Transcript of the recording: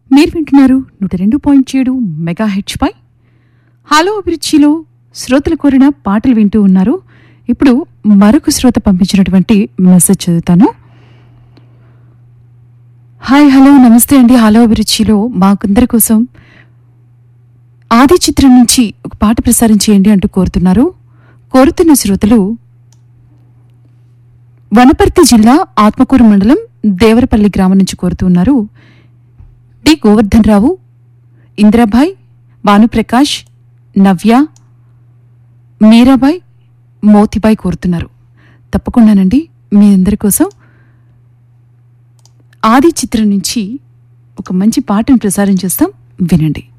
మీరు వింటున్నారు నూట రెండు పాయింట్ ఏడు మెగా హెచ్ పై హలో అభిరుచిలో శ్రోతలు కోరిన పాటలు వింటూ ఉన్నారు ఇప్పుడు మరొక శ్రోత పంపించినటువంటి మెసేజ్ చదువుతాను హాయ్ హలో నమస్తే అండి హలో అభిరుచిలో మాకందరి కోసం ఆది చిత్రం నుంచి ఒక పాట ప్రసారం చేయండి అంటూ కోరుతున్నారు కోరుతున్న శ్రోతలు వనపర్తి జిల్లా ఆత్మకూరు మండలం దేవరపల్లి గ్రామం నుంచి కోరుతున్నారు డి గోవర్ధన్ రావు ఇందిరాబాయ్ భానుప్రకాష్ నవ్య మీరాబాయ్ మోతిబాయ్ కోరుతున్నారు తప్పకుండానండి మీ అందరి కోసం ఆది చిత్రం నుంచి ఒక మంచి పాటను ప్రసారం చేస్తాం వినండి